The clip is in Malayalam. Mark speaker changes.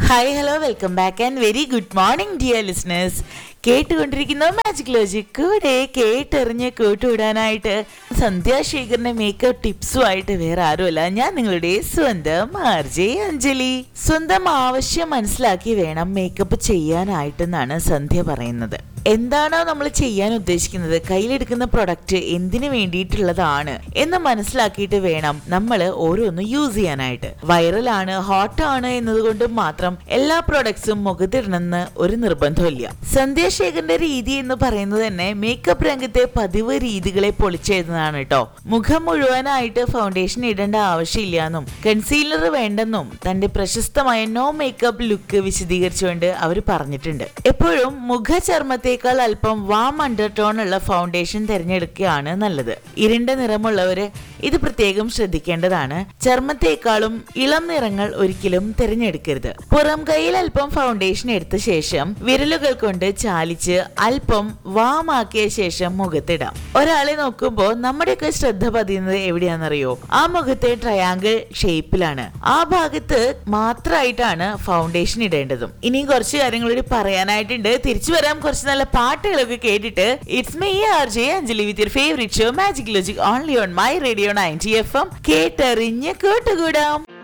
Speaker 1: hi hello welcome back and very good morning dear listeners കേട്ടുകൊണ്ടിരിക്കുന്ന മാജിക് ലോജിക് കൂടെ കേട്ടെറിഞ്ഞ് കേട്ടുവിടാനായിട്ട് സന്ധ്യാശേഖറിന്റെ മേക്കപ്പ് ടിപ്സുമായിട്ട് വേറെ ആരുമല്ല ഞാൻ നിങ്ങളുടെ സ്വന്തം ആർജെ അഞ്ജലി സ്വന്തം ആവശ്യം മനസ്സിലാക്കി വേണം മേക്കപ്പ് ചെയ്യാനായിട്ടെന്നാണ് സന്ധ്യ പറയുന്നത് എന്താണോ നമ്മൾ ചെയ്യാൻ ഉദ്ദേശിക്കുന്നത് കയ്യിലെടുക്കുന്ന പ്രൊഡക്റ്റ് എന്തിനു വേണ്ടിയിട്ടുള്ളതാണ് എന്ന് മനസ്സിലാക്കിയിട്ട് വേണം നമ്മൾ ഓരോന്ന് യൂസ് ചെയ്യാനായിട്ട് വൈറലാണ് ഹോട്ടാണ് എന്നതുകൊണ്ട് മാത്രം എല്ലാ പ്രൊഡക്ട്സും മുഖത്തിടണമെന്ന് ഒരു നിർബന്ധമില്ല സന്ധ്യാശേഖരന്റെ രീതി എന്ന് പറയുന്നത് തന്നെ മേക്കപ്പ് രംഗത്തെ പതിവ് രീതികളെ പൊളിച്ചെഴുതുന്നതാണ് കേട്ടോ മുഖം മുഴുവനായിട്ട് ഫൗണ്ടേഷൻ ഇടേണ്ട ആവശ്യമില്ല എന്നും കൺസീലർ വേണ്ടെന്നും തന്റെ പ്രശസ്തമായ നോ മേക്കപ്പ് ലുക്ക് വിശദീകരിച്ചുകൊണ്ട് അവർ പറഞ്ഞിട്ടുണ്ട് എപ്പോഴും മുഖചർമ്മത്തേക്കാൾ അല്പം വാം അണ്ടർടോൺ ഉള്ള ഫൗണ്ടേഷൻ തിരഞ്ഞെടുക്കുകയാണ് നല്ലത് ഇരുണ്ട നിറമുള്ളവര് ഇത് പ്രത്യേകം ശ്രദ്ധിക്കേണ്ടതാണ് ചർമ്മത്തേക്കാളും ഇളം നിറങ്ങൾ ഒരിക്കലും തിരഞ്ഞെടുക്കരുത് പുറം കൈയിൽ അല്പം ഫൗണ്ടേഷൻ എടുത്ത ശേഷം വിരലുകൾ കൊണ്ട് ചാലിച്ച് അല്പം വാമാക്കിയ ശേഷം മുഖത്തിടാം ഒരാളെ നോക്കുമ്പോൾ നമ്മുടെയൊക്കെ ശ്രദ്ധ പതിയുന്നത് എവിടെയാണെന്നറിയോ ആ മുഖത്തെ ട്രയാങ്കിൾ ഷേപ്പിലാണ് ആ ഭാഗത്ത് മാത്രമായിട്ടാണ് ഫൗണ്ടേഷൻ ഇടേണ്ടതും ഇനിയും കുറച്ച് കാര്യങ്ങളോട് പറയാനായിട്ടുണ്ട് തിരിച്ചു വരാം കുറച്ച് നല്ല പാട്ടുകളൊക്കെ കേട്ടിട്ട് it's me R J Anjali with your favourite show magic logic only on my radio ninety F M കേട്ടറിഞ്ഞ് കേട്ടുകൂടാം